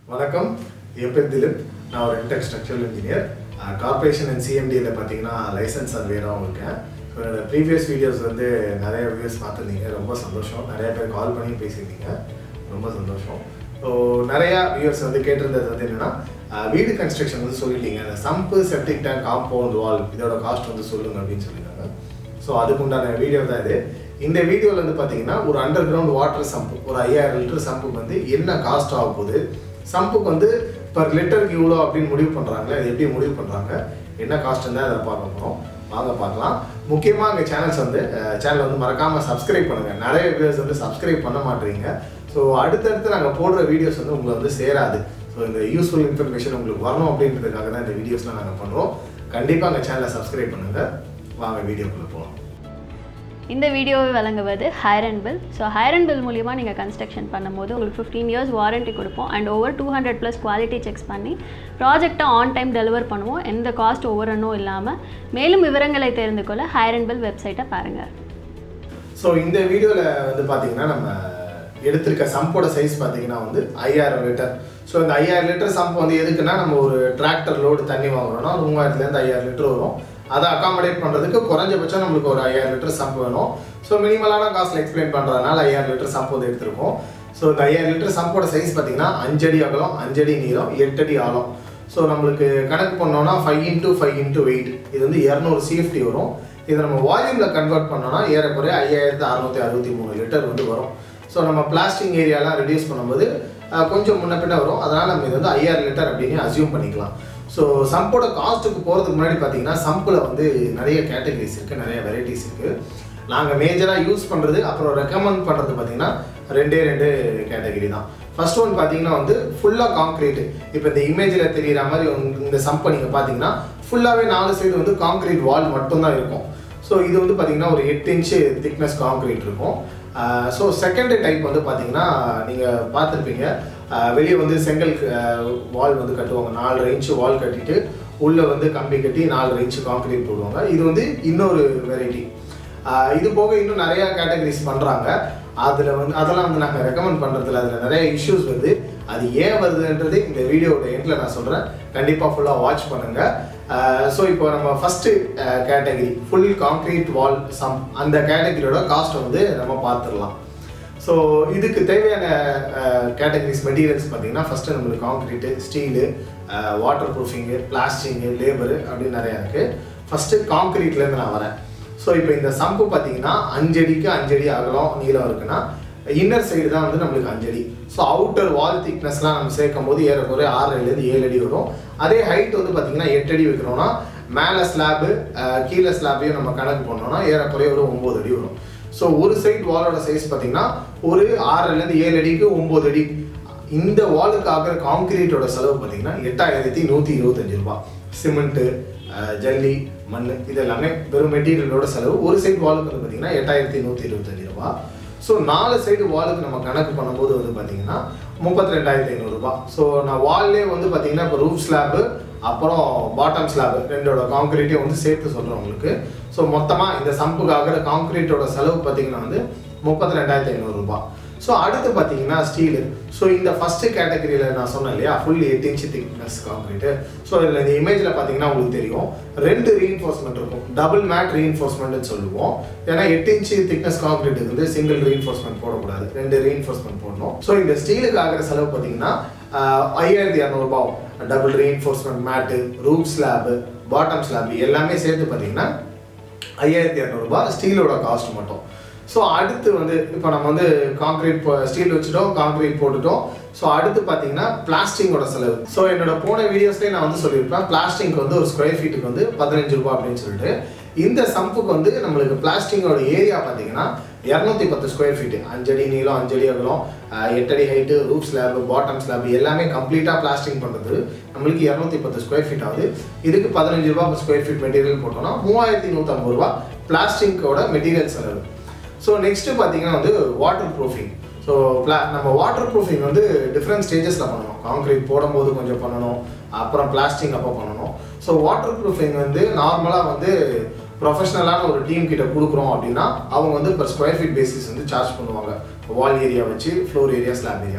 வணக்கம் என் பேர் திலீப் நான் ஒரு இன்டெக் ஸ்ட்ரக்சரல் இன்ஜினியர் கார்பரேஷன் அண்ட் சிஎம்டியில் பார்த்தீங்கன்னா லைசன்ஸ் சர்வேராகவும் இருக்கேன் ஸோ என்னோட ப்ரீவியஸ் வீடியோஸ் வந்து நிறைய வியூஸ் பார்த்துருந்தீங்க ரொம்ப சந்தோஷம் நிறைய பேர் கால் பண்ணி பேசியிருந்தீங்க ரொம்ப சந்தோஷம் ஸோ நிறையா வியூவர்ஸ் வந்து கேட்டிருந்தது வந்து என்னென்னா வீடு கன்ஸ்ட்ரக்ஷன் வந்து சொல்லிட்டீங்க அந்த sump septic tank compound wall இதோட காஸ்ட் வந்து சொல்லுங்க அப்படின்னு சொல்லியிருக்காங்க ஸோ அதுக்கு உண்டான வீடியோ தான் இது இந்த வீடியோவில் வந்து பார்த்தீங்கன்னா ஒரு அண்டர் கிரவுண்ட் வாட்டர் சம்பு ஒரு ஐயாயிரம் லிட்டர் சம்புக்கு வந்து என்ன காஸ்ட் ஆக போகுது சம்புக்கு வந்து பர் லிட்டருக்கு இவ்வளோ அப்படின்னு முடிவு பண்ணுறாங்களே அது எப்படி முடிவு பண்ணுறாங்க என்ன காஸ்ட் தான் அதை பார்க்க போகிறோம் வாங்க பார்க்கலாம் முக்கியமாக எங்கள் சேனல்ஸ் வந்து சேனல் வந்து மறக்காமல் சப்ஸ்கிரைப் பண்ணுங்கள் நிறைய வியூஸ் வந்து சப்ஸ்கிரைப் பண்ண மாட்டீங்க ஸோ அடுத்தடுத்து நாங்கள் போடுற வீடியோஸ் வந்து உங்களை வந்து சேராது ஸோ இந்த யூஸ்ஃபுல் இன்ஃபர்மேஷன் உங்களுக்கு வரணும் அப்படின்றதுக்காக தான் இந்த வீடியோஸ்லாம் நாங்கள் பண்ணுறோம் கண்டிப்பாக எங்கள் சேனலை சப்ஸ்கிரைப் பண்ணுங்கள் வாங்க வீடியோக்குள்ளே போகலாம் இந்த வீடியோவை வழங்குவது hire and bill so hire and bill மூலிமா நீங்கள் கன்ஸ்ட்ரக்ஷன் பண்ணும்போது உங்களுக்கு ஃபிஃப்டீன் இயர்ஸ் வாரண்டி கொடுப்போம் and over two hundred plus quality checks பண்ணி ப்ராஜெக்டை ஆன் டைம் டெலிவர் பண்ணுவோம் எந்த காஸ்ட் ஓவரனும் இல்லாமல் மேலும் விவரங்களை தெரிந்து கொள்ள ஹைர் அண்ட் பில் வெப்சைட்டை பாருங்கள் ஸோ இந்த வீடியோவில் வந்து பார்த்தீங்கன்னா நம்ம எடுத்திருக்க சம்போட சைஸ் பார்த்தீங்கன்னா வந்து ஐயாயிரம் லிட்டர் ஸோ இந்த ஐயாயிரம் லிட்டர் சம்ப் வந்து எதுக்குன்னா நம்ம ஒரு டிராக்டர் லோடு தண்ணி வாங்குறோம்னா அது மூவாயிரத்துலேருந்து ஐயாயிரம் லிட்டர் வரும் அதை அகாமடேட் பண்ணுறதுக்கு குறைஞ்சபட்சம் நம்மளுக்கு ஒரு ஐயாயிரம் லிட்டர் சம்ப் வேணும் ஸோ மினிமலான காஸ்ட்டில் எக்ஸ்பிளைன் பண்ணுறதுனால ஐயாயிரம் லிட்டர் சம்ப் வந்து எடுத்திருக்கோம் ஸோ இந்த ஐயாயிரம் லிட்டர் சம்போட சைஸ் பார்த்தீங்கன்னா அஞ்சடி அகலம் அஞ்சடி நீளம் எட்டடி ஆழம் ஸோ நம்மளுக்கு கணக்கு பண்ணோம்னா five into five into eight இது வந்து இரநூறு சிஎஃப்டி வரும் இதை நம்ம வால்யூமில் கன்வெர்ட் பண்ணோம்னா ஏறக்குறைய ஐயாயிரத்து அறுநூத்தி அறுபத்தி மூணு லிட்டர் வந்து வரும் ஸோ நம்ம பிளாஸ்டிக் ஏரியாலாம் ரெடியூஸ் பண்ணும்போது அஹ், கொஞ்சம் முன்ன பின்ன வரும் அதனால் நம்ம இது வந்து ஐயாயிரம் லிட்டர் அப்படின்னு அசியூம் பண்ணிக்கலாம் ஸோ சம்போட காஸ்ட்டுக்கு போகிறதுக்கு முன்னாடி பார்த்தீங்கன்னா சம்பில் வந்து நிறைய கேட்டகரிஸ் இருக்குது நிறைய வெரைட்டிஸ் இருக்குது நாங்கள் மேஜராக யூஸ் பண்ணுறது அப்புறம் ரெக்கமெண்ட் பண்ணுறது பார்த்தீங்கன்னா ரெண்டே ரெண்டு கேட்டகரி தான் ஃபர்ஸ்ட் ஒன் பார்த்தீங்கன்னா வந்து ஃபுல்லாக காங்க்ரீட் இப்போ இந்த இமேஜில் தெரியிற மாதிரி உங்க- இந்த சம்பை நீங்கள் பார்த்தீங்கன்னா ஃபுல்லாகவே நாலு சைடு வந்து காங்க்ரீட் வால் மட்டும்தான் இருக்கும் ஸோ இது வந்து பார்த்தீங்கன்னா ஒரு எட்டு இன்ச்சு திக்னஸ் காங்க்ரீட் இருக்கும் ஸோ செகண்ட் டைப் வந்து பார்த்தீங்கன்னா நீங்கள் பார்த்துருப்பீங்க வெளியே வந்து செங்கல் வால் வந்து கட்டுவாங்க நாலு இன்ச்சு வால் கட்டிட்டு உள்ளே வந்து கம்பி கட்டி நாலு இன்ச்சு காங்க்ரீட் போடுவாங்க இது வந்து இன்னொரு வெரைட்டி இது போக இன்னும் நிறைய கேட்டகரிஸ் பண்ணுறாங்க அதில் வந்து அதெல்லாம் வந்து நாங்கள் ரெக்கமெண்ட் பண்ணுறதுல அதில் நிறைய இஷ்யூஸ் வருது அது ஏன் வருதுன்றது இந்த வீடியோவோட எண்டில் நான் சொல்கிறேன் கண்டிப்பாக ஃபுல்லாக வாட்ச் பண்ணுங்கள் ஸோ இப்போ நம்ம first category full concrete wall sump அந்த கேட்டகரியோட காஸ்ட்டை வந்து நம்ம பார்த்துடலாம் ஸோ இதுக்கு தேவையான கேட்டகரிஸ் மெட்டீரியல்ஸ் பார்த்தீங்கன்னா ஃபஸ்ட்டு நம்மளுக்கு concrete steel waterproofing plastering labour அப்படின்னு நிறையா இருக்குது ஃபஸ்ட்டு காங்க்ரீட்லேருந்து நான் வரேன் ஸோ இப்போ இந்த சம்பு பார்த்தீங்கன்னா அஞ்சடிக்கு அஞ்சடி அகலம் நீளம் இருக்குன்னா இன்னர் சைடு தான் வந்து நம்மளுக்கு அஞ்சடி ஸோ அவுட்டர் வால் திக்னஸ்லாம் நம்ம சேர்க்கும் போது ஏறக்குறைய ஆறுலேருந்து ஏழு அடி வரும் அதே ஹைட் வந்து பார்த்தீங்கன்னா எட்டு அடி வைக்கிறோம்னா மேலே ஸ்லாபு கீழே ஸ்லாபையும் நம்ம கணக்கு பண்ணோம்னா ஏறக்குறைய ஒரு ஒம்பது அடி வரும் ஸோ ஒரு சைடு வாலோட சைஸ் பார்த்தீங்கன்னா ஒரு ஆறுலேருந்து ஏழு அடிக்கு ஒம்பது அடி இந்த வாலுக்கு ஆகிற காங்கிரீட்டோட செலவு பார்த்தீங்கன்னா எட்டாயிரத்தி நூற்றி இருபத்தஞ்சு ரூபாய் சிமெண்ட்டு ஜல்லி மண் இது எல்லாமே வெறும் மெட்டீரியலோட செலவு ஒரு சைடு வாலுக்கு வந்து பார்த்தீங்கன்னா எட்டாயிரத்தி நூற்றி இருபத்தஞ்சு ரூபாய் ஸோ நாலு சைடு வாலுக்கு நம்ம கணக்கு பண்ணும்போது வந்து பார்த்தீங்கன்னா முப்பத்தி ரெண்டாயிரத்தி ஐநூறுரூபா ஸோ நான் வால்லே வந்து பார்த்தீங்கன்னா இப்போ ரூஃப் ஸ்லாபு அப்புறம் பாட்டம் ஸ்லாப் ரெண்டோட காங்கிரீட்டையும் வந்து சேர்த்து சொல்கிறேன் உங்களுக்கு ஸோ மொத்தமாக இந்த சம்புக்கு ஆகிற காங்கிரீட்டோட செலவு பார்த்தீங்கன்னா வந்து முப்பத்தி ரெண்டாயிரத்தி ஐநூறுரூபா ஸோ அடுத்து பார்த்தீங்கன்னா ஸ்டீலு ஸோ இந்த ஃபஸ்ட்டு கேட்டகரியில் நான் சொன்னேன் இல்லையா full eight inch thickness concrete so இதில் இந்த இமேஜில் பார்த்தீங்கன்னா உங்களுக்கு தெரியும் ரெண்டு ரீஎன்ஃபோர்ஸ்மெண்ட் இருக்கும் டபுள் மேட் ரீஎன்ஃபோர்ஸ்மெண்ட்னு சொல்லுவோம் ஏன்னா எட்டு இன்ச்சு திக்னஸ் காங்கிரீட் வந்து சிங்கிள் ரீஎன்ஃபோர்ஸ்மெண்ட் போடக்கூடாது ரெண்டு ரீஎன்ஃபோர்ஸ்மெண்ட் போடணும் ஸோ இந்த ஸ்டீலுக்கு ஆகிற செலவு பார்த்தீங்கன்னா ஐயாயிரத்தி இரநூறுபா double reinforcement mat roof slab bottom slab எல்லாமே சேர்த்து பார்த்தீங்கன்னா ஐயாயிரத்தி இரநூறுபா ஸ்டீலோட காஸ்ட் மட்டும் ஸோ அடுத்து வந்து இப்போ நம்ம வந்து காங்க்ரீட் ஸ்டீல் வச்சுட்டோம் காங்க்ரீட் போட்டுட்டோம் ஸோ அடுத்து பார்த்தீங்கன்னா பிளாஸ்டிங்கோட செலவு ஸோ என்னோட போன வீடியோஸ்லேயே நான் வந்து சொல்லியிருப்பேன் பிளாஸ்டிக் வந்து ஒரு ஸ்கொயர் ஃபீட்டுக்கு வந்து பதினஞ்சு ரூபா அப்படின்னு சொல்லிட்டு இந்த சம்புக்கு வந்து நம்மளுக்கு பிளாஸ்டிங்கோட ஏரியா பார்த்தீங்கன்னா இரநூத்தி பத்து ஸ்கொயர் ஃபீட்டு அஞ்சடி நீளம் அஞ்சடி அகலம் அஹ், எட்டடி height roof slab bottom slab எல்லாமே கம்ப்ளீட்டாக பிளாஸ்டிங் பண்ணுறது நம்மளுக்கு இரநூத்தி பத்து ஸ்கொயர் ஃபீட் ஆகுது இதுக்கு பதினஞ்சு ரூபா ஸ்கொயர் ஃபீட் மெட்டீரியல் போட்டோம்னா மூவாயிரத்தி நூற்றம்பது ரூபா பிளாஸ்டிக்கோட மெட்டீரியல் செலவு ஸோ நெக்ஸ்ட் பார்த்தீங்கன்னா வந்து வாட்டர் ப்ரூஃபிங் ஸோ பிளா நம்ம வாட்டர் ப்ரூஃபிங் வந்து டிஃப்ரெண்ட் ஸ்டேஜஸில் பண்ணணும் காங்க்ரீட் போடும்போது கொஞ்சம் பண்ணணும் அப்புறம் பிளாஸ்டிக் அப்போ பண்ணணும் ஸோ வாட்டர் ப்ரூஃபிங் வந்து நார்மலாக வந்து ப்ரொஃபஷனலான ஒரு டீம் கிட்ட கொடுக்குறோம் அப்படின்னா அவங்க வந்து இப்போ ஸ்கொயர் ஃபீட் பேசிஸ் வந்து சார்ஜ் பண்ணுவாங்க வால் ஏரியா வச்சு floor area slab area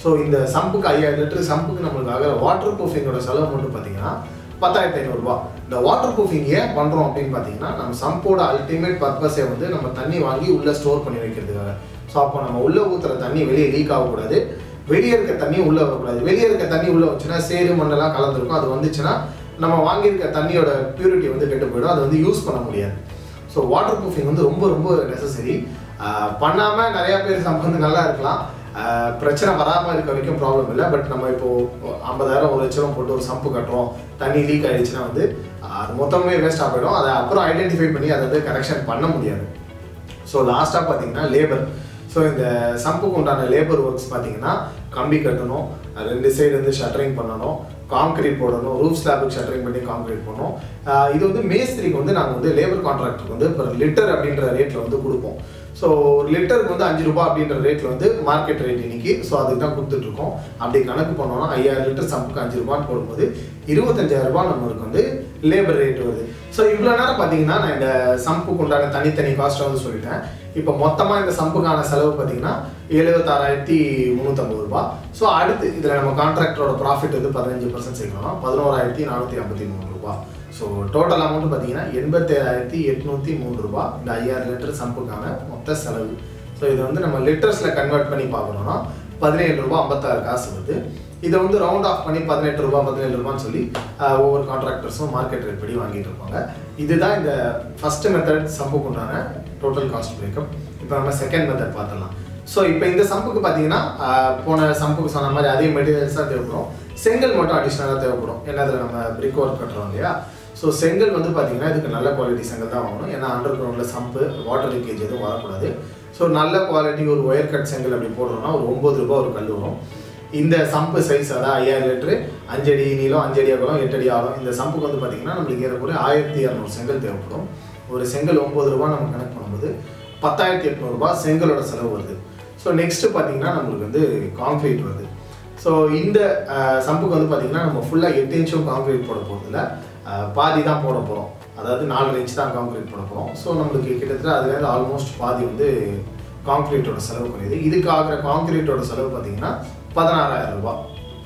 so இந்த சம்புக்கு ஐயாயிரம் லிட்டர் சம்புக்கு நம்மளுக்கு ஆகிற வாட்டர் ப்ரூஃபிங்கோட செலவு மட்டும் பார்த்தீங்கன்னா பத்தாயிரத்தி ஐநூறுரூவா இந்த வாட்டர் ப்ரூஃபிங் ஏன் பண்ணுறோம் அப்படின்னு பார்த்தீங்கன்னா நம்ம சம்போட அல்டிமேட் பர்பஸே வந்து நம்ம தண்ணி வாங்கி உள்ளே ஸ்டோர் பண்ணி வைக்கிறதுக்காக ஸோ அப்போ நம்ம உள்ளே ஊற்றுற தண்ணி வெளியே லீக் ஆகக்கூடாது வெளியே இருக்க தண்ணி உள்ளே வரக்கூடாது வெளியே இருக்க தண்ணி உள்ளே வச்சுன்னா சேரு மண்ணெல்லாம் கலந்துருக்கும் அது வந்துச்சுன்னா நம்ம வாங்கியிருக்க தண்ணியோட பியூரிட்டி வந்து கெட்டு போயிடும் அதை வந்து யூஸ் பண்ண முடியாது ஸோ வாட்டர் ப்ரூஃபிங் வந்து ரொம்ப ரொம்ப நெசசரி பண்ணாமல் நிறையா பேர் சம்பந்து நல்லா இருக்கலாம் ஆஹ் பிரச்சனை வராமல் இருக்க வரைக்கும் ப்ராப்ளம் இல்லை பட் நம்ம இப்போ ஐம்பதாயிரம் ஒரு லட்சம் போட்டு ஒரு சம்பு கட்டுறோம் தண்ணி லீக் ஆயிடுச்சுன்னா வந்து ஆஹ் அது மொத்தமே வேஸ்ட்டாக போயிடும் அதை அப்புறம் ஐடென்டிஃபை பண்ணி அதை வந்து கரெக்ஷன் பண்ண முடியாது ஸோ லாஸ்ட்டாக பார்த்தீங்கன்னா லேபர் ஸோ இந்த சம்புக்கு உண்டான லேபர் ஒர்க்ஸ் பார்த்தீங்கன்னா கம்பி கட்டணும் அது ரெண்டு சைடு வந்து ஷட்டரிங் பண்ணணும் கான்கிரீட் போடணும் ரூஃப் ஸ்லாபுக்கு ஷட்டரிங் பண்ணி கான்கிரீட் பண்ணணும் ஆஹ் இது வந்து மேஸ்திரிக்கு வந்து நாங்கள் வந்து லேபர் கான்ட்ராக்டருக்கு வந்து per லிட்டர் அப்படின்ற ரேட்டில் வந்து கொடுப்போம் ஸோ ஒரு லிட்டருக்கு வந்து அஞ்சு ரூபாய் அப்படின்ற ரேட்டில் வந்து மார்க்கெட் ரேட் இன்னைக்கு ஸோ அதுக்கு தான் கொடுத்துட்ருக்கோம் அப்படி கணக்கு பண்ணோம்னா ஐயாயிரம் லிட்டர் சம்புக்கு அஞ்சு ரூபான்னு போடும்போது இருபத்தஞ்சாயிரம் ரூபாய் நம்மளுக்கு வந்து லேபர் ரேட் வருது ஸோ இவ்வளோ நேரம் பார்த்தீங்கன்னா நான் இந்த சம்புக்கு உண்டான தனித்தனி காஸ்ட்டை வந்து சொல்லிட்டேன் இப்போ மொத்தமாக இந்த சம்புக்கான செலவு பார்த்தீங்கன்னா எழுபத்தாறாயிரத்தி முந்நூற்றம்பது ரூபாய் ஸோ அடுத்து இதில் நம்ம கான்ட்ராக்டரோட ப்ராஃபிட் வந்து பதினஞ்சு பர்சன்ட் சேர்க்கணும் பதினோராயிரத்தி நானூற்றி ஐம்பத்தி மூணு ரூபாய் ஸோ டோட்டல் அமௌண்ட் பார்த்தீங்கன்னா எண்பத்தேழாயிரத்தி எட்நூற்றி மூணு ரூபாய் இந்த ஐயாயிரம் லிட்டர் சம்புக்கான மொத்த செலவு ஸோ இதை வந்து நம்ம லிட்டர்ஸில் கன்வெர்ட் பண்ணி பார்க்கணும்னா பதினேழு ரூபாய் ஐம்பத்தாறு காசு வருது இதை வந்து ரவுண்ட் ஆஃப் பண்ணி பதினெட்டு ரூபாய் பதினேழு ரூபான்னு சொல்லி ஆஹ், ஒவ்வொரு கான்ட்ராக்டர்ஸும் மார்க்கெட் ரேட் படி வாங்கிட்டு இருப்பாங்க இதுதான் இந்த ஃபர்ஸ்ட் மெத்தட் சம்புக்கு உண்டான டோட்டல் காஸ்ட் பிரேக்கப் இப்போ நம்ம செகண்ட் மெத்தட் பார்த்துடலாம் ஸோ இப்போ இந்த சம்புக்கு பார்த்தீங்கன்னா ஆஹ், போன சம்புக்கு சொன்ன மாதிரி அதே மெட்டீரியல்ஸாக தேவைப்படும் செங்கல் மட்டும் அடிஷ்னலாக தேவைப்படும் ஏன்னா அதில் நம்ம பிரிக் ஒர்க் கட்டுறோம் இல்லையா ஸோ செங்கல் வந்து பார்த்தீங்கன்னா இதுக்கு நல்ல குவாலிட்டி செங்கல் தான் வாங்கணும் ஏன்னா அண்டர் கிரவுண்டில் சம்பு வாட்டர் லீக்கேஜ் எதுவும் வரக்கூடாது ஸோ நல்ல குவாலிட்டி ஒரு ஒயர் கட் செங்கல் அப்படி போடுறோம்னா ஒரு ஒம்பது ரூபாய் ஒரு கல் வரும் இந்த சம்பு சைஸ் அதான் ஐயாயிரம் லிட்டரு அஞ்சடி நீளம் அஞ்சடி அகலம் எட்டடி ஆகும் இந்த சம்புக்கு வந்து பார்த்தீங்கன்னா நம்மளுக்கு ஏறக்குறைய ஆயிரத்தி இரநூறு செங்கல் தேவைப்படும் ஒரு செங்கல் ஒம்பது ரூபா நம்ம கணக்கு பண்ணும்போது பத்தாயிரத்தி எட்நூறுபா செங்கலோட செலவு வருது ஸோ நெக்ஸ்ட்டு பார்த்தீங்கன்னா நம்மளுக்கு வந்து கான்க்ரீட் வருது ஸோ இந்த அஹ், சம்புக்கு வந்து பார்த்தீங்கன்னா நம்ம ஃபுல்லாக எட்டு இன்ச்சும் கான்க்ரீட் போட போகிறதில்ல பாதி தான் போட போகிறோம் அதாவது நாலு இன்ச் தான் கான்க்ரீட் போட போகிறோம் ஸோ நம்மளுக்கு கிட்டத்தட்ட அதுலேருந்து ஆல்மோஸ்ட் பாதி வந்து கான்க்ரீட்டோட செலவு குறையுது இதுக்கு ஆகிற கான்க்ரீட்டோட செலவு பார்த்தீங்கன்னா பதினாறாயிரம் ரூபாய்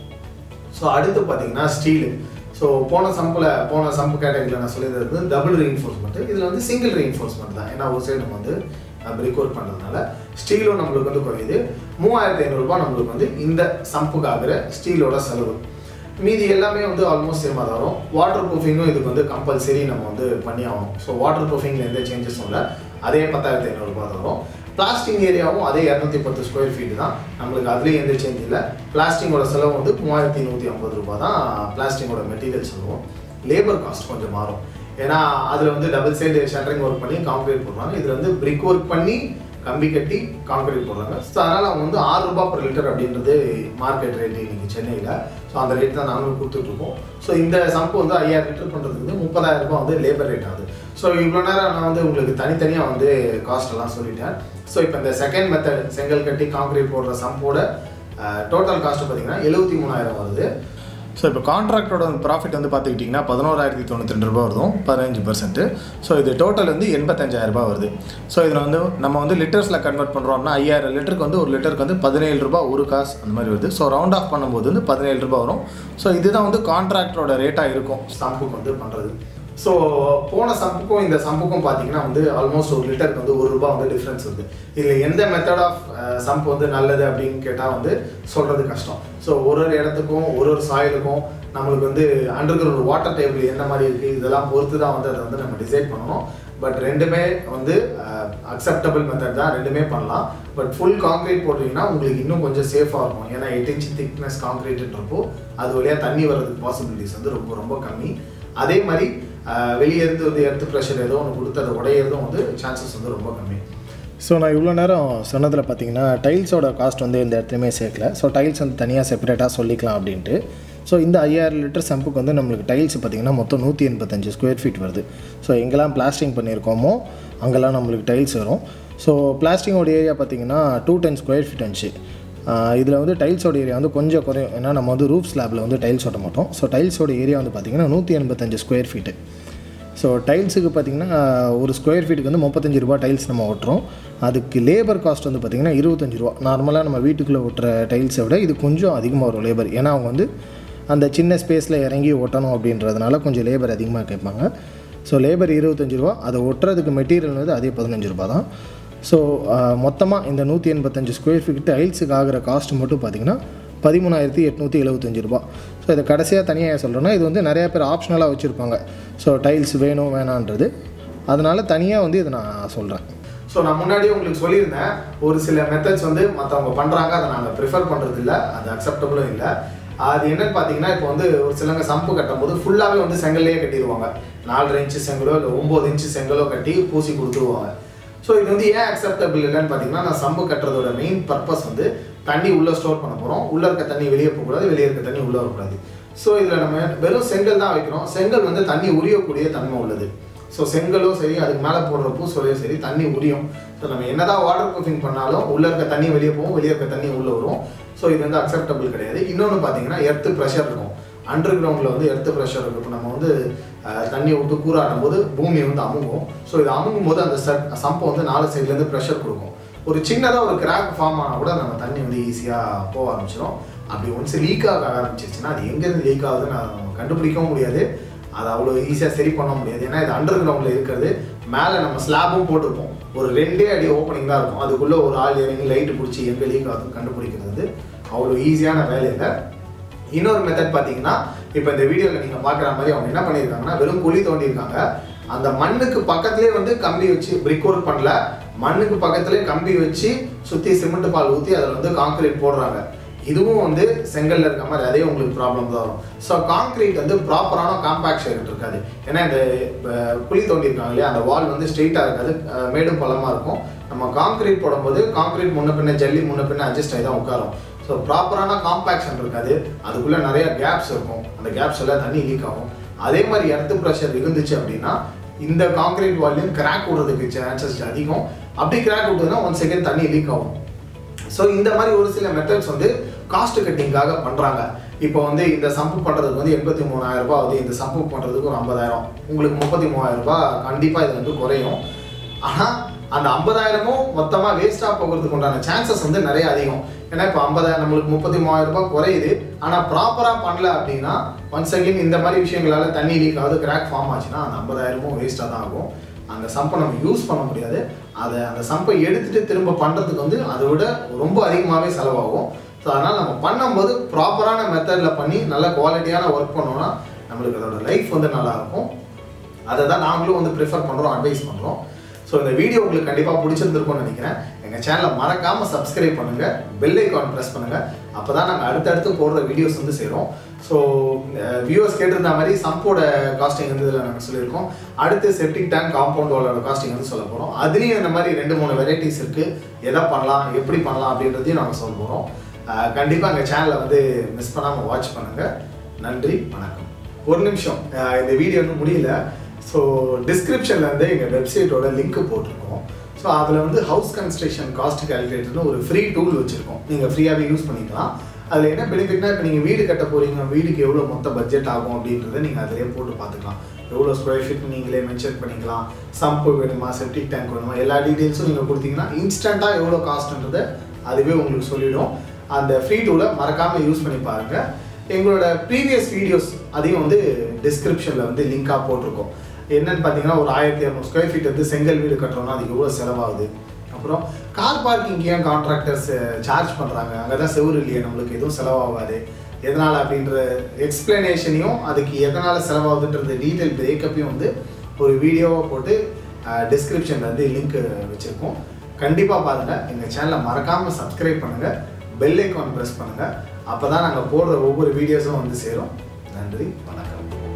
ஸோ அடுத்து பார்த்தீங்கன்னா ஸ்டீலு ஸோ போன சம்பில் போன சம்பு கேட்டகரியில் நான் சொல்லியிருந்தது டபுள் ரீஎன்ஃபோர்ஸ்மெண்ட் இதில் வந்து சிங்கிள் ரீஎன்ஃபோர்ஸ்மெண்ட் தான் ஏன்னா ஒரு சைடு நம்ம வந்து பிரிக் ஒர்க் பண்ணுறதுனால ஸ்டீலும் நம்மளுக்கு வந்து குறையுது மூவாயிரத்தி ஐநூறுரூபா நம்மளுக்கு வந்து இந்த சம்புக்கு ஆகிற ஸ்டீலோட செலவு மீதி எல்லாமே வந்து ஆல்மோஸ்ட் சேமாக தான் வரும் வாட்டர் ப்ரூஃபிங்கும் இதுக்கு வந்து கம்பல்சரி நம்ம வந்து பண்ணி ஆகணும் ஸோ வாட்டர் ப்ரூஃபிங்கில் எந்த சேஞ்சஸும் இல்லை அதே பத்தாயிரத்தி ஐநூறுரூபா தான் வரும் பிளாஸ்டிக் ஏரியாவும் அதே இரநூத்தி பத்து ஸ்கொயர் ஃபீட் தான் நம்மளுக்கு அதுலேயும் எந்த சேஞ்ச் இல்லை பிளாஸ்டிங்கோட செலவு வந்து மூவாயிரத்தி நூற்றி ஐம்பது ரூபாய் தான் பிளாஸ்டிங்கோட மெட்டீரியல் சொல்லுவோம் லேபர் காஸ்ட் கொஞ்சம் மாறும் ஏன்னா அதில் வந்து டபுள் சைடு ஷட்டரிங் ஒர்க் பண்ணி கான்கிரீட் போடுறாங்க இதில் வந்து பிரிக் ஒர்க் பண்ணி கம்பி கட்டி கான்கிரீட் போடுறாங்க ஸோ அதனால் அவங்க வந்து ஆறு ரூபாய் per லிட்டர் அப்படின்றது மார்க்கெட் ரேட் இன்னைக்கு சென்னையில் ஸோ அந்த ரேட் தான் நாங்களும் கொடுத்துட்ருக்கோம் ஸோ இந்த சம்பு வந்து ஐயாயிரம் லிட்டர் பண்ணுறதுக்கு வந்து முப்பதாயிரம் ரூபாய் வந்து லேபர் ரேட் ஆகுது ஸோ இவ்வளோ நேரம் நான் வந்து உங்களுக்கு தனித்தனியாக வந்து காஸ்ட் எல்லாம் சொல்லிட்டேன் ஸோ இப்போ இந்த செகண்ட் மெத்தட் செங்கல் கட்டி கான்கிரீட் போடுற சம்போட டோட்டல் காஸ்ட் பார்த்தீங்கன்னா எழுபத்தி மூணாயிரம் வருது ஸோ இப்போ கான்ட்ராக்டோட ப்ராஃபிட் வந்து பார்த்துக்கிட்டிங்கன்னா பதினோராயிரத்தி தொண்ணூற்றி ரெண்டு ரூபா வருதும் பதினஞ்சு பர்சன்ட் ஸோ இது டோட்டல் வந்து எண்பத்தஞ்சாயிரம் ரூபாய் வருது ஸோ இதில் வந்து நம்ம வந்து லிட்டர்ஸில் கன்வெர்ட் பண்ணுறோம்னா ஐயாயிரம் லிட்டருக்கு வந்து ஒரு லிட்டருக்கு வந்து பதினேழு ரூபாய் ஒரு காசு அந்த மாதிரி வருது ஸோ ரவுண்ட் ஆஃப் பண்ணும்போது வந்து பதினேழு ரூபாய் வரும் ஸோ இதுதான் வந்து கான்ட்ராக்டரோட ரேட்டாக இருக்கும் சம்புக்கு வந்து பண்ணுறது ஸோ போன சம்புக்கும் இந்த சம்புக்கும் பார்த்தீங்கன்னா வந்து ஆல்மோஸ்ட் ஒரு லிட்டருக்கு வந்து ஒரு ரூபாய் வந்து டிஃப்ரென்ஸ் வருது இதில் எந்த மெத்தட் ஆஃப் சம்ப் வந்து நல்லது அப்படின்னு கேட்டால் வந்து சொல்கிறது கஷ்டம் ஸோ ஒரு ஒரு இடத்துக்கும் ஒரு ஒரு சாயிலுக்கும் நம்மளுக்கு வந்து அண்டர் கிரவுண்ட் வாட்டர் டேபிள் என்ன மாதிரி இருக்குது இதெல்லாம் பொறுத்து தான் வந்து அதை வந்து நம்ம டிசைட் பண்ணணும் பட் ரெண்டுமே வந்து அக்செப்டபிள் மெத்தட் தான் ரெண்டுமே பண்ணலாம் பட் ஃபுல் கான்க்ரீட் போட்டிங்கன்னா உங்களுக்கு இன்னும் கொஞ்சம் சேஃபாக இருக்கும் ஏன்னா எயிட் இன்ச் திக்னஸ் கான்க்ரீட்ன்றப்போ அது வழியாக தண்ணி வர்றதுக்கு பாசிபிலிட்டிஸ் வந்து ரொம்ப ரொம்ப கம்மி அதே மாதிரி அஹ், வெளியே இருந்து வந்து எர்த்து ப்ரெஷர் ஏதோ ஒன்று கொடுத்து அதை உடையிறதும் வந்து சான்சஸ் வந்து ரொம்ப கம்மி ஸோ நான் இவ்வளோ நேரம் சொன்னதில் பார்த்தீங்கன்னா டைல்ஸோட காஸ்ட் வந்து இந்த இடத்துலையுமே சேர்க்கல ஸோ டைல்ஸ் வந்து தனியாக செப்பரேட்டாக சொல்லிக்கலாம் அப்படின்ட்டு ஸோ இந்த ஐயாயிரம் லிட்டர் சம்புக்கு வந்து நம்மளுக்கு டைல்ஸ் பார்த்திங்கன்னா மொத்தம் நூற்றி எண்பத்தஞ்சு ஸ்கொயர் ஃபீட் வருது ஸோ எங்கெல்லாம் பிளாஸ்டிங் பண்ணியிருக்கோமோ அங்கெல்லாம் நம்மளுக்கு டைல்ஸ் வரும் ஸோ பிளாஸ்டிங்கோட ஏரியா பார்த்திங்கன்னா டூ டென் ஸ்கொயர் ஃபீட் இருந்துச்சு இதில் வந்து டைல்ஸோட ஏரியா வந்து கொஞ்சம் குறையும் ஏன்னா நம்ம வந்து ரூஃப் ஸ்லாப்பில் வந்து டைல்ஸ் ஓட்ட மாட்டோம் ஸோ டைல்ஸோட ஏரியா வந்து பார்த்திங்கன்னா நூற்றி எண்பத்தஞ்சு ஸ்கொயர் ஃபீட்டு ஸோ டைல்ஸுக்கு பார்த்திங்கன்னா ஒரு ஸ்கொயர் ஃபீட்டுக்கு வந்து முப்பத்தஞ்சு ரூபா டைல்ஸ் நம்ம ஓட்டுறோம் அதுக்கு லேபர் காஸ்ட் வந்து பார்த்திங்கன்னா இருபத்தஞ்சு ரூபா நார்மலாக நம்ம வீட்டுக்குள்ளே ஓட்டுற டைல்ஸை விட இது கொஞ்சம் அதிகமாக வரும் லேபர் ஏன்னா அவங்க வந்து அந்த சின்ன ஸ்பேஸில் இறங்கி ஓட்டணும் அப்படின்றதுனால கொஞ்சம் லேபர் அதிகமாக கேட்பாங்க ஸோ லேபர் இருபத்தஞ்சு ரூபா அதை ஒட்டுறதுக்கு மெட்டீரியல் வந்து அதே பதினஞ்சு ரூபா தான் ஸோ மொத்தமாக இந்த நூற்றி எண்பத்தஞ்சு ஸ்கொயர் ஃபீட் டைல்ஸுக்கு ஆகிற காஸ்ட் மட்டும் பார்த்திங்கன்னா பதிமூணாயிரத்தி எட்நூற்றி எழுபத்தஞ்சு ரூபா ஸோ இதை கடைசியாக தனியாக சொல்கிறேன்னா இது வந்து நிறையா பேர் ஆப்ஷனலாக வச்சுருப்பாங்க ஸோ டைல்ஸ் வேணும் வேணான்றது அதனால் தனியாக வந்து இதை நான் சொல்கிறேன் ஸோ நான் முன்னாடியே உங்களுக்கு சொல்லியிருந்தேன் ஒரு சில மெத்தட்ஸ் வந்து மற்றவங்க பண்ணுறாங்க அதை நாங்கள் ப்ரிஃபர் பண்ணுறது இல்லை அது அக்செப்டபுளும் இல்லை அது என்னன்னு பார்த்தீங்கன்னா இப்போ வந்து ஒரு சிலங்க சம்பு கட்டும் போது ஃபுல்லாகவே வந்து செங்கல்லையே கட்டிடுவாங்க நாலரை இன்ச்சு செங்கலோ இல்லை ஒம்பது இன்ச்சு செங்கலோ கட்டி பூசி கொடுத்துருவாங்க ஸோ இது வந்து ஏன் அக்செப்டபிள் இல்லைன்னு பார்த்தீங்கன்னா நான் சம்பு கட்டுறதோட மெயின் பர்பஸ் வந்து தண்ணி உள்ளே ஸ்டோர் பண்ண போகிறோம் உள்ளே இருக்க தண்ணி வெளியே போகக்கூடாது வெளியே இருக்க தண்ணி உள்ளே வரக்கூடாது ஸோ இதில் நம்ம வெறும் செங்கல் தான் வைக்கிறோம் செங்கல் வந்து தண்ணி உரியக்கூடிய தன்மை உள்ளது ஸோ செங்கலோ சரி அதுக்கு மேலே போடுற பூசோலையோ சரி தண்ணி உரியும் ஸோ நம்ம என்னதான் வாட்டர் ப்ரூஃபிங் பண்ணாலும் உள்ளே இருக்க தண்ணி வெளியே போகும் வெளியே இருக்க தண்ணி உள்ளே வரும் ஸோ இது வந்து அக்செப்டபிள் கிடையாது இன்னொன்று பார்த்தீங்கன்னா எர்த்து ப்ரெஷர் இருக்கும் அண்டர் கிரவுண்டில் வந்து எர்த்து ப்ரெஷர் இருக்கும் இப்போ நம்ம வந்து அஹ், தண்ணியை விட்டு கூறாடும் போது பூமி வந்து அமுங்கும் ஸோ இது அமுங்கும் போது அந்த சட் சம்பை வந்து நாலு சைட்லேருந்து ப்ரெஷர் கொடுக்கும் ஒரு சின்னதாக ஒரு கிராக் ஃபார்ம் ஆனால் கூட நம்ம தண்ணி வந்து ஈஸியாக போக ஆரம்பிச்சிடும் அப்படி ஒன்ஸ் லீக் ஆக ஆரம்பிச்சிருச்சுன்னா அது எங்கேருந்து லீக் ஆகுதுன்னு நம்ம கண்டுபிடிக்கவும் முடியாது அது அவ்வளோ ஈஸியாக சரி பண்ண முடியாது ஏன்னா இது அண்டர் கிரவுண்டில் இருக்கிறது மேலே நம்ம ஸ்லாபும் போட்டிருப்போம் ஒரு ரெண்டே அடி ஓப்பனிங் தான் இருக்கும் அதுக்குள்ளே ஒரு ஆள் இறங்கி லைட்டு பிடிச்சி எங்கே லீக் ஆகுதுன்னு கண்டுபிடிக்கிறது வந்து அவ்வளோ ஈஸியான வேலை இல்லை இன்னொரு மெத்தட் பார்த்தீங்கன்னா இப்போ இந்த வீடியோவில் நீங்கள் பார்க்குற மாதிரி அவங்க என்ன பண்ணியிருக்காங்கன்னா வெறும் குழி தோண்டியிருக்காங்க அந்த மண்ணுக்கு பக்கத்துலேயே வந்து கம்பி வச்சு பிரிக் ஒர்க் பண்ணல மண்ணுக்கு பக்கத்துலேயே கம்பி வச்சு சுற்றி சிமெண்ட் பால் ஊற்றி அதில் வந்து கான்கிரீட் போடுறாங்க இதுவும் வந்து செங்கல்ல இருக்க மாதிரி அதே உங்களுக்கு ப்ராப்ளம் தான் வரும் ஸோ கான்கிரீட் வந்து ப்ராப்பரான காம்பேக்ஷன் இருக்காது ஏன்னா இந்த அஹ், குழி தோண்டியிருக்காங்க இல்லையா அந்த வால் வந்து ஸ்ட்ரெயிட்டாக இருக்காது அஹ், மேடும் பள்ளமாக இருக்கும் நம்ம கான்கிரீட் போடும்போது கான்கிரீட் முன்ன பின்ன ஜல்லி முன்ன பின்ன அட்ஜஸ்ட் ஆகி தான் உட்காரும் ஸோ ப்ராப்பரான காம்பேக்ஷன் இருக்காது அதுக்குள்ளே நிறைய கேப்ஸ் இருக்கும் அந்த கேப்ஸ் எல்லாம் தண்ணி லீக் ஆகும் அதே மாதிரி எர்த்து ப்ரெஷர் இருந்துச்சு அப்படின்னா இந்த கான்கிரீட் வால்லையும் கிராக் விடுறதுக்கு சான்சஸ் அதிகம் அப்படி கிராக் விட்டதுன்னா ஒன் செகண்ட் தண்ணி லீக் ஆகும் ஸோ இந்த மாதிரி ஒரு சில மெத்தட்ஸ் வந்து காஸ்ட் கட்டிங்காக பண்ணுறாங்க இப்போ வந்து இந்த சம்பு பண்ணுறதுக்கு வந்து எண்பத்தி மூணாயிரம் ரூபாய் ஆகுது இந்த சம்பு பண்ணுறதுக்கு ஒரு ஐம்பதாயிரம் உங்களுக்கு முப்பத்தி மூவாயிரம் ரூபாய் கண்டிப்பாக இது வந்து குறையும் ஆனால் அந்த ஐம்பதாயிரமும் மொத்தமாக வேஸ்ட்டாக போகிறதுக்கு உண்டான சான்சஸ் வந்து நிறைய அதிகம் ஏன்னா இப்போ ஐம்பதாயிரம் நம்மளுக்கு முப்பத்தி மூவாயிரம் ரூபாய் குறையுது ஆனால் ப்ராப்பராக பண்ணல அப்படின்னா ஒன்ஸ் அகெயின் இந்த மாதிரி விஷயங்களால தண்ணி லீக் ஆகுது கிராக் ஃபார்ம் ஆச்சுன்னா அந்த ஐம்பதாயிரமும் வேஸ்ட்டாக தான் ஆகும் அந்த சம்பை நம்ம யூஸ் பண்ண முடியாது அதை அந்த சம்பை எடுத்துட்டு திரும்ப பண்ணுறதுக்கு வந்து அதை விட ரொம்ப அதிகமாகவே செலவாகும் ஸோ அதனால் நம்ம பண்ணும்போது ப்ராப்பரான மெத்தடில் பண்ணி நல்ல குவாலிட்டியான ஒர்க் பண்ணோம்னா நம்மளுக்கு அதோட லைஃப் வந்து நல்லா இருக்கும் அதை தான் நாங்களும் வந்து ப்ரிஃபர் பண்ணுறோம் அட்வைஸ் பண்ணுறோம் ஸோ இந்த வீடியோ உங்களுக்கு கண்டிப்பாக பிடிச்சிருந்துருக்கும்னு நினைக்கிறேன் எங்கள் சேனலை மறக்காமல் சப்ஸ்கிரைப் பண்ணுங்கள் பெல் ஐக்கான் ப்ரெஸ் பண்ணுங்கள் அப்போ தான் நாங்கள் அடுத்தடுத்து போடுற வீடியோஸ் வந்து சேரும் ஸோ வியூவர்ஸ் கேட்டிருந்த மாதிரி சம்போட காஸ்டிங் வந்து இதில் நாங்கள் சொல்லியிருக்கோம் அடுத்து செப்டிக் டேங்க் காம்பவுண்ட் வாலோட காஸ்டிங் வந்து சொல்ல போகிறோம் அதுலேயும் இந்த மாதிரி ரெண்டு மூணு வெரைட்டிஸ் இருக்குது எதை பண்ணலாம் எப்படி பண்ணலாம் அப்படின்றதையும் நாங்கள் சொல்ல போகிறோம் கண்டிப்பாக எங்கள் சேனலை வந்து மிஸ் பண்ணாமல் வாட்ச் பண்ணுங்கள் நன்றி வணக்கம் ஒரு நிமிஷம் அஹ் இந்த வீடியோ வந்து முடியல ஸோ டிஸ்கிரிப்ஷனில் வந்து எங்கள் வெப்சைட்டோட லிங்க் போட்டிருக்கோம் ஸோ அதில் வந்து ஹவுஸ் கன்ஸ்ட்ரக்ஷன் காஸ்ட் கால்குலேட்டர்னு ஒரு ஃப்ரீ டூல் வச்சுருக்கோம் நீங்கள் ஃப்ரீயாகவே யூஸ் பண்ணிக்கலாம் அதில் என்ன பெனிஃபிட்னா இப்போ நீங்கள் வீடு கட்ட போகிறீங்க வீடுக்கு எவ்வளோ மொத்த பட்ஜெட் ஆகும் அப்படின்றத நீங்கள் அதிலே போட்டு பார்த்துக்கலாம் எவ்வளோ ஸ்கொயர் ஃபீட் நீங்களே மென்ஷன் பண்ணிக்கலாம் சம்பு வேணுமா செப்டிக் டேங்க் வேணுமா எல்லா டீட்டெயில்ஸும் நீங்கள் கொடுத்தீங்கன்னா இன்ஸ்டண்ட்டாக எவ்வளோ காஸ்ட்ன்றதை அதுவே உங்களுக்கு சொல்லிடும் அந்த ஃப்ரீ டூலை மறக்காமல் யூஸ் பண்ணி பாருங்கள் எங்களோட ப்ரீவியஸ் வீடியோஸ் அதையும் வந்து டிஸ்கிரிப்ஷனில் வந்து லிங்காக போட்டிருக்கோம் என்னன்னு பார்த்தீங்கன்னா ஒரு ஆயிரத்தி இரநூறு ஸ்கொயர் ஃபீட் வந்து செங்கல் வீடு கட்டுறோம்னா அது எவ்வளோ செலவாகுது அப்புறம் கார் பார்க்கிங் ஏன் கான்ட்ராக்டர்ஸ் சார்ஜ் பண்ணுறாங்க அங்கே தான் செவ்வறு இல்லையே நம்மளுக்கு எதுவும் செலவாகாது எதனால் அப்படின்ற எக்ஸ்பிளனேஷனையும் அதுக்கு எதனால் செலவாகுதுன்றது டீட்டெயில் பிரேக்கப்பையும் வந்து ஒரு வீடியோவை போட்டு டிஸ்கிரிப்ஷனில் வந்து லிங்க் வச்சுருக்கோம் கண்டிப்பாக பாருங்கள் எங்கள் சேனலை மறக்காமல் சப்ஸ்கிரைப் பண்ணுங்கள் பெல் ஐக்கான் ப்ரெஸ் பண்ணுங்கள் அப்போ தான் நாங்கள் போடுற ஒவ்வொரு வீடியோஸும் வந்து சேரும் நன்றி வணக்கம்